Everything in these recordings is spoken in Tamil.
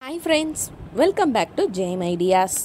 hi friends welcome back to Jayam ideas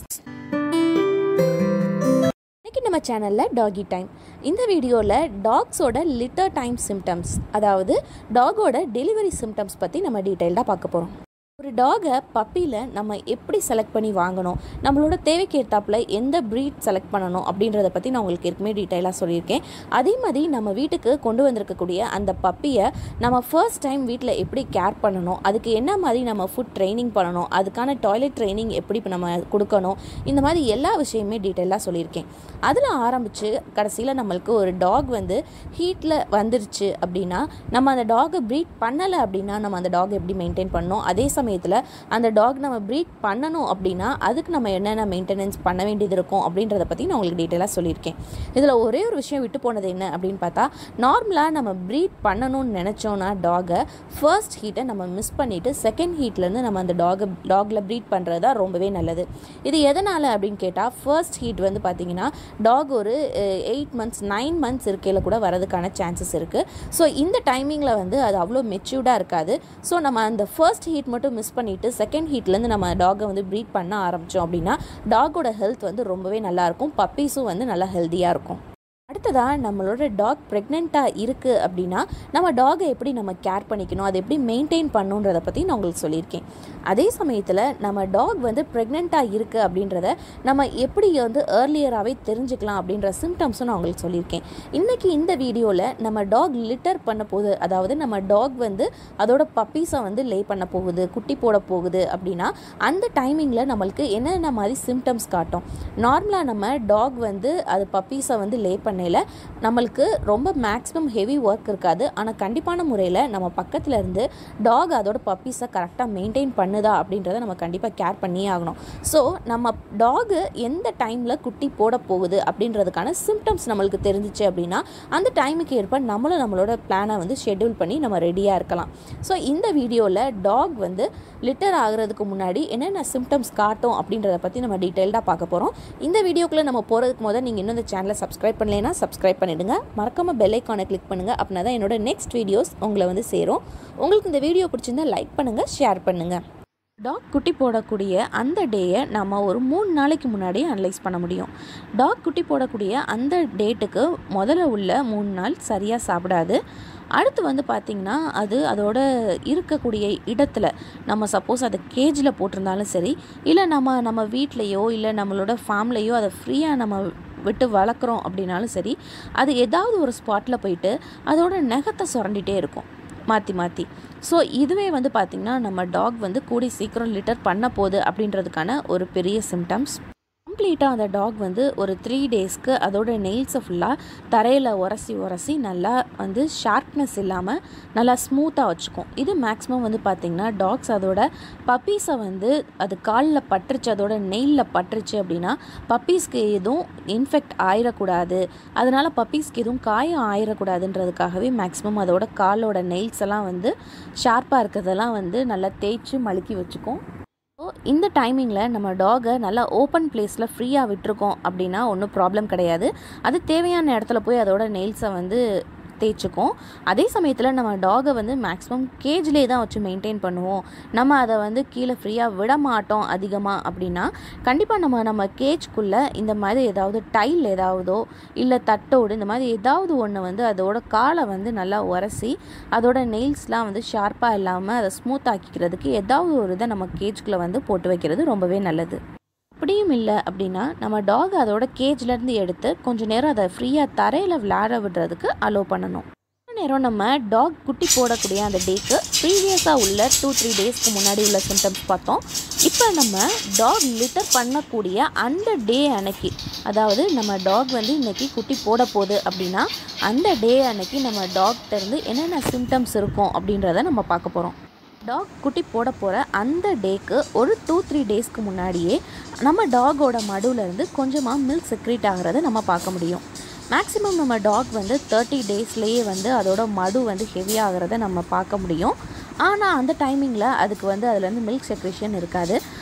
இன்னைக்கு நம்ம சேனலில் டாகி டைம் இந்த வீடியோவில் டாக்ஸோட லிட்டர் டைம் சிம்டம்ஸ் அதாவது டாகோட டெலிவரி சிம்டம்ஸ் பற்றி நம்ம டீட்டெயில்டாக பார்க்க போகிறோம் ஒரு டாகை பப்பியில் நம்ம எப்படி செலக்ட் பண்ணி வாங்கணும் நம்மளோட தேவைக்கு ஏற்றாப்புல எந்த ப்ரீட் செலக்ட் பண்ணணும் அப்படின்றத பற்றி நான் உங்களுக்கு ஏற்கனவே டீட்டெயிலாக சொல்லியிருக்கேன் அதே மாதிரி நம்ம வீட்டுக்கு கொண்டு வந்திருக்கக்கூடிய அந்த பப்பியை நம்ம ஃபர்ஸ்ட் டைம் வீட்டில் எப்படி கேர் பண்ணணும் அதுக்கு என்ன மாதிரி நம்ம ஃபுட் ட்ரைனிங் பண்ணணும் அதுக்கான டாய்லெட் ட்ரைனிங் எப்படி நம்ம கொடுக்கணும் இந்த மாதிரி எல்லா விஷயமே டீட்டெயிலாக சொல்லியிருக்கேன் அதில் ஆரம்பித்து கடைசியில் நம்மளுக்கு ஒரு டாக் வந்து ஹீட்டில் வந்துருச்சு அப்படின்னா நம்ம அந்த டாகை ப்ரீட் பண்ணலை அப்படின்னா நம்ம அந்த டாக் எப்படி மெயின்டைன் பண்ணணும் அதே சமயத்தில் அந்த டாக் நம்ம ப்ரீட் பண்ணணும் அப்படின்னா அதுக்கு நம்ம என்னென்ன மெயின்டெனன்ஸ் பண்ண வேண்டியது இருக்கும் அப்படின்றத பற்றி நான் உங்களுக்கு டீட்டெயிலாக சொல்லியிருக்கேன் இதில் ஒரே ஒரு விஷயம் விட்டு போனது என்ன அப்படின்னு பார்த்தா நார்மலாக நம்ம ப்ரீட் பண்ணணும்னு நினச்சோன்னா டாகை ஃபர்ஸ்ட் ஹீட்டை நம்ம மிஸ் பண்ணிவிட்டு செகண்ட் ஹீட்லேருந்து நம்ம அந்த டாகை டாகில் ப்ரீட் பண்ணுறது தான் ரொம்பவே நல்லது இது எதனால் அப்படின்னு கேட்டால் ஃபர்ஸ்ட் ஹீட் வந்து பார்த்திங்கன்னா டாக் ஒரு எயிட் மந்த்ஸ் நைன் மந்த்ஸ் இருக்கையில் கூட வரதுக்கான சான்சஸ் இருக்குது ஸோ இந்த டைமிங்கில் வந்து அது அவ்வளோ மெச்சூர்டாக இருக்காது ஸோ நம்ம அந்த ஃபர்ஸ்ட் ஹீட் மட்டும் மிஸ் பண்ணிவிட்டு செகண்ட் ஹீட்லேருந்து நம்ம டாகை வந்து ப்ரீட் பண்ண ஆரம்பித்தோம் அப்படின்னா டாகோட ஹெல்த் வந்து ரொம்பவே நல்லாயிருக்கும் பப்பீஸும் வந்து நல்லா ஹெல்த்தியாக இருக்கும் அடுத்ததாக நம்மளோட டாக் ப்ரெக்னெண்ட்டாக இருக்குது அப்படின்னா நம்ம டாகை எப்படி நம்ம கேர் பண்ணிக்கணும் அதை எப்படி மெயின்டைன் பண்ணுன்றதை பற்றி நான் உங்களுக்கு சொல்லியிருக்கேன் அதே சமயத்தில் நம்ம டாக் வந்து ப்ரெக்னெண்ட்டாக இருக்குது அப்படின்றத நம்ம எப்படி வந்து ஏர்லியராகவே தெரிஞ்சுக்கலாம் அப்படின்ற சிம்டம்ஸும் நான் உங்களுக்கு சொல்லியிருக்கேன் இன்றைக்கி இந்த வீடியோவில் நம்ம டாக் லிட்டர் பண்ண போகுது அதாவது நம்ம டாக் வந்து அதோட பப்பீஸை வந்து லே பண்ண போகுது குட்டி போட போகுது அப்படின்னா அந்த டைமிங்கில் நம்மளுக்கு என்னென்ன மாதிரி சிம்டம்ஸ் காட்டும் நார்மலாக நம்ம டாக் வந்து அது பப்பீஸை வந்து லே பண்ண பண்ணையில் நம்மளுக்கு ரொம்ப மேக்ஸிமம் ஹெவி ஒர்க் இருக்காது ஆனால் கண்டிப்பான முறையில் நம்ம பக்கத்தில் இருந்து டாக் அதோட பப்பீஸை கரெக்டாக மெயின்டைன் பண்ணுதா அப்படின்றத நம்ம கண்டிப்பாக கேர் பண்ணியே ஆகணும் ஸோ நம்ம டாகு எந்த டைமில் குட்டி போட போகுது அப்படின்றதுக்கான சிம்டம்ஸ் நம்மளுக்கு தெரிஞ்சிச்சு அப்படின்னா அந்த டைமுக்கு ஏற்ப நம்மளும் நம்மளோட பிளானை வந்து ஷெட்யூல் பண்ணி நம்ம ரெடியாக இருக்கலாம் ஸோ இந்த வீடியோவில் டாக் வந்து லிட்டர் ஆகிறதுக்கு முன்னாடி என்னென்ன சிம்டம்ஸ் காட்டும் அப்படின்றத பற்றி நம்ம டீட்டெயில்டாக பார்க்க போகிறோம் இந்த வீடியோக்குள்ளே நம்ம போகிறதுக்கு முதல் நீங்கள் இன்னும் இந்த சேனலை சப்ஸ்கிரைப் பண்ணலைன்னா சப்ஸ்கிரைப் பண்ணிவிடுங்க மறக்காமல் பெல் ஐக்கானை கிளிக் பண்ணுங்கள் அப்படின்னா தான் என்னோட நெக்ஸ்ட் வீடியோஸ் உங்களை வந்து சேரும் உங்களுக்கு இந்த வீடியோ பிடிச்சிருந்தா லைக் பண்ணுங்கள் ஷேர் பண்ணுங்கள் டாக் குட்டி போடக்கூடிய அந்த டேயை நம்ம ஒரு மூணு நாளைக்கு முன்னாடியே அனலைஸ் பண்ண முடியும் டாக் குட்டி போடக்கூடிய அந்த டேட்டுக்கு முதல்ல உள்ள மூணு நாள் சரியாக சாப்பிடாது அடுத்து வந்து பார்த்திங்கன்னா அது அதோட இருக்கக்கூடிய இடத்துல நம்ம சப்போஸ் அதை கேஜில் போட்டிருந்தாலும் சரி இல்லை நம்ம நம்ம வீட்லேயோ இல்லை நம்மளோட ஃபார்ம்லேயோ அதை ஃப்ரீயாக நம்ம விட்டு வளர்க்குறோம் அப்படின்னாலும் சரி அது ஏதாவது ஒரு ஸ்பாட்டில் போயிட்டு அதோட நெகத்தை சுரண்டிகிட்டே இருக்கும் மாற்றி மாற்றி ஸோ இதுவே வந்து பார்த்திங்கன்னா நம்ம டாக் வந்து கூடி சீக்கிரம் லிட்டர் பண்ண போகுது அப்படின்றதுக்கான ஒரு பெரிய சிம்டம்ஸ் கம்ப்ளீட்டாக அந்த டாக் வந்து ஒரு த்ரீ டேஸ்க்கு அதோட நெயில்ஸை ஃபுல்லாக தரையில் உரசி உரசி நல்லா வந்து ஷார்ப்னஸ் இல்லாமல் நல்லா ஸ்மூத்தாக வச்சுக்கும் இது மேக்ஸிமம் வந்து பார்த்திங்கன்னா டாக்ஸ் அதோட பப்பீஸை வந்து அது காலில் பட்டுருச்சு அதோட நெயிலில் பட்டுருச்சு அப்படின்னா பப்பீஸ்க்கு எதுவும் இன்ஃபெக்ட் ஆயிடக்கூடாது அதனால் பப்பீஸ்க்கு எதுவும் காயம் ஆயிடக்கூடாதுன்றதுக்காகவே மேக்ஸிமம் அதோட காலோட நெயில்ஸ் எல்லாம் வந்து ஷார்ப்பாக இருக்கிறதெல்லாம் வந்து நல்லா தேய்ச்சி மழுக்கி வச்சுக்கும் ஸோ இந்த டைமிங்கில் நம்ம டாகை நல்லா ஓப்பன் பிளேஸில் ஃப்ரீயாக விட்டுருக்கோம் அப்படின்னா ஒன்றும் ப்ராப்ளம் கிடையாது அது தேவையான இடத்துல போய் அதோட நெயில்ஸை வந்து தேய்ச்சிக்கும் அதே சமயத்தில் நம்ம டாகை வந்து மேக்ஸிமம் கேஜ்லேயே தான் வச்சு மெயின்டைன் பண்ணுவோம் நம்ம அதை வந்து கீழே ஃப்ரீயாக விட மாட்டோம் அதிகமாக அப்படின்னா கண்டிப்பாக நம்ம நம்ம கேஜ்குள்ளே இந்த மாதிரி ஏதாவது டைல் ஏதாவதோ இல்லை தட்டோடு இந்த மாதிரி ஏதாவது ஒன்று வந்து அதோட காலை வந்து நல்லா உரசி அதோட நெயில்ஸ்லாம் வந்து ஷார்ப்பாக இல்லாமல் அதை ஸ்மூத் ஆக்கிக்கிறதுக்கு ஏதாவது ஒரு இதை நம்ம கேஜ்குள்ளே வந்து போட்டு வைக்கிறது ரொம்பவே நல்லது அப்படியும் இல்லை அப்படின்னா நம்ம டாக் அதோட கேஜ்லேருந்து எடுத்து கொஞ்சம் நேரம் அதை ஃப்ரீயாக தரையில் விளையாட விடுறதுக்கு அலோவ் பண்ணணும் நேரம் நம்ம டாக் குட்டி போடக்கூடிய அந்த டேக்கு ப்ரீவியஸாக உள்ள டூ த்ரீ டேஸ்க்கு முன்னாடி உள்ள சிம்டம்ஸ் பார்த்தோம் இப்போ நம்ம டாக் லிட்டர் பண்ணக்கூடிய அந்த டே அன்னைக்கு அதாவது நம்ம டாக் வந்து இன்றைக்கி குட்டி போட போகுது அப்படின்னா அந்த டே அன்னைக்கு நம்ம டாக்டர்ந்து என்னென்ன சிம்டம்ஸ் இருக்கும் அப்படின்றத நம்ம பார்க்க போகிறோம் டாக் குட்டி போட போகிற அந்த டேக்கு ஒரு டூ த்ரீ டேஸ்க்கு முன்னாடியே நம்ம டாகோட மடுவிலேருந்து கொஞ்சமாக மில்க் செக்ரேட் ஆகிறத நம்ம பார்க்க முடியும் மேக்ஸிமம் நம்ம டாக் வந்து தேர்ட்டி டேஸ்லேயே வந்து அதோட மடு வந்து ஹெவியாகிறத நம்ம பார்க்க முடியும் ஆனால் அந்த டைமிங்கில் அதுக்கு வந்து அதுலேருந்து மில்க் செக்ரேஷன் இருக்காது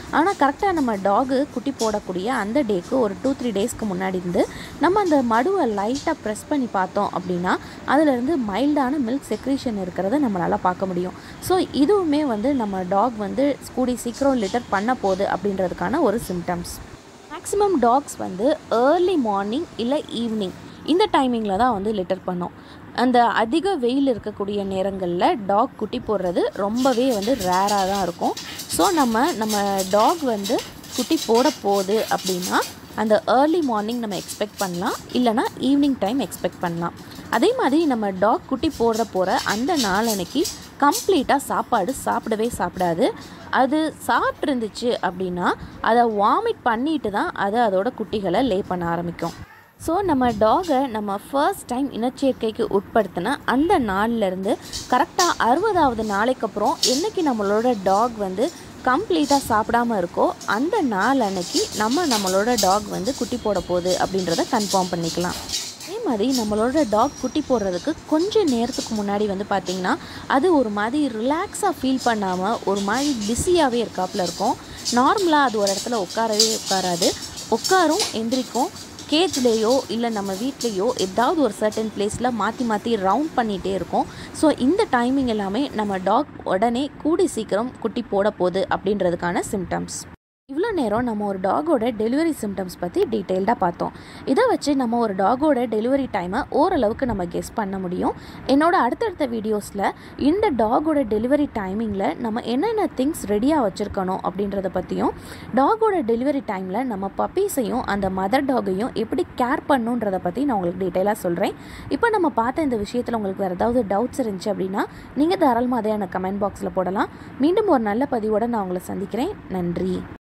ஆனால் கரெக்டாக நம்ம டாகு குட்டி போடக்கூடிய அந்த டேக்கு ஒரு டூ த்ரீ டேஸ்க்கு முன்னாடி இருந்து நம்ம அந்த மடுவை லைட்டாக ப்ரெஸ் பண்ணி பார்த்தோம் அப்படின்னா அதிலிருந்து மைல்டான மில்க் செக்ரீஷன் இருக்கிறத நம்மளால் பார்க்க முடியும் ஸோ இதுவுமே வந்து நம்ம டாக் வந்து கூடி சீக்கிரம் லிட்டர் பண்ண போகுது அப்படின்றதுக்கான ஒரு சிம்டம்ஸ் மேக்ஸிமம் டாக்ஸ் வந்து ஏர்லி மார்னிங் இல்லை ஈவினிங் இந்த டைமிங்கில் தான் வந்து லிட்டர் பண்ணோம் அந்த அதிக வெயில் இருக்கக்கூடிய நேரங்களில் டாக் குட்டி போடுறது ரொம்பவே வந்து ரேராக தான் இருக்கும் ஸோ நம்ம நம்ம டாக் வந்து குட்டி போட போகுது அப்படின்னா அந்த ஏர்லி மார்னிங் நம்ம எக்ஸ்பெக்ட் பண்ணலாம் இல்லைனா ஈவினிங் டைம் எக்ஸ்பெக்ட் பண்ணலாம் அதே மாதிரி நம்ம டாக் குட்டி போடுற போகிற அந்த நாளன்னைக்கு கம்ப்ளீட்டாக சாப்பாடு சாப்பிடவே சாப்பிடாது அது சாப்பிட்ருந்துச்சு அப்படின்னா அதை வாமிட் பண்ணிட்டு தான் அது அதோட குட்டிகளை லே பண்ண ஆரம்பிக்கும் ஸோ நம்ம டாகை நம்ம ஃபர்ஸ்ட் டைம் இனச்சேர்க்கைக்கு உட்படுத்தின அந்த நாள்லேருந்து கரெக்டாக அறுபதாவது நாளைக்கு அப்புறம் என்றைக்கு நம்மளோட டாக் வந்து கம்ப்ளீட்டாக சாப்பிடாம இருக்கோ அந்த நாள் அன்னைக்கு நம்ம நம்மளோட டாக் வந்து குட்டி போட போகுது அப்படின்றத கன்ஃபார்ம் பண்ணிக்கலாம் அதே மாதிரி நம்மளோட டாக் குட்டி போடுறதுக்கு கொஞ்சம் நேரத்துக்கு முன்னாடி வந்து பார்த்திங்கன்னா அது ஒரு மாதிரி ரிலாக்ஸாக ஃபீல் பண்ணாமல் ஒரு மாதிரி பிஸியாகவே இருக்காப்புல இருக்கும் நார்மலாக அது ஒரு இடத்துல உட்காரவே உட்காராது உட்காரும் எந்திரிக்கும் கேஜ்லேயோ இல்லை நம்ம வீட்லேயோ ஏதாவது ஒரு சர்டன் பிளேஸில் மாற்றி மாற்றி ரவுண்ட் பண்ணிகிட்டே இருக்கும் ஸோ இந்த டைமிங் எல்லாமே நம்ம டாக் உடனே கூடி சீக்கிரம் குட்டி போட போகுது அப்படின்றதுக்கான சிம்டம்ஸ் இவ்வளோ நேரம் நம்ம ஒரு டாகோட டெலிவரி சிம்டம்ஸ் பற்றி டீட்டெயில்டாக பார்த்தோம் இதை வச்சு நம்ம ஒரு டாகோட டெலிவரி டைமை ஓரளவுக்கு நம்ம கெஸ் பண்ண முடியும் என்னோட அடுத்தடுத்த வீடியோஸில் இந்த டாகோட டெலிவரி டைமிங்கில் நம்ம என்னென்ன திங்ஸ் ரெடியாக வச்சுருக்கணும் அப்படின்றத பற்றியும் டாகோட டெலிவரி டைமில் நம்ம பப்பீஸையும் அந்த மதர் டாகையும் எப்படி கேர் பண்ணுன்றதை பற்றி நான் உங்களுக்கு டீட்டெயிலாக சொல்கிறேன் இப்போ நம்ம பார்த்த இந்த விஷயத்தில் உங்களுக்கு வேறு ஏதாவது டவுட்ஸ் இருந்துச்சு அப்படின்னா நீங்கள் தாராளமாக அதை எனக்கு கமெண்ட் பாக்ஸில் போடலாம் மீண்டும் ஒரு நல்ல பதிவோடு நான் உங்களை சந்திக்கிறேன் நன்றி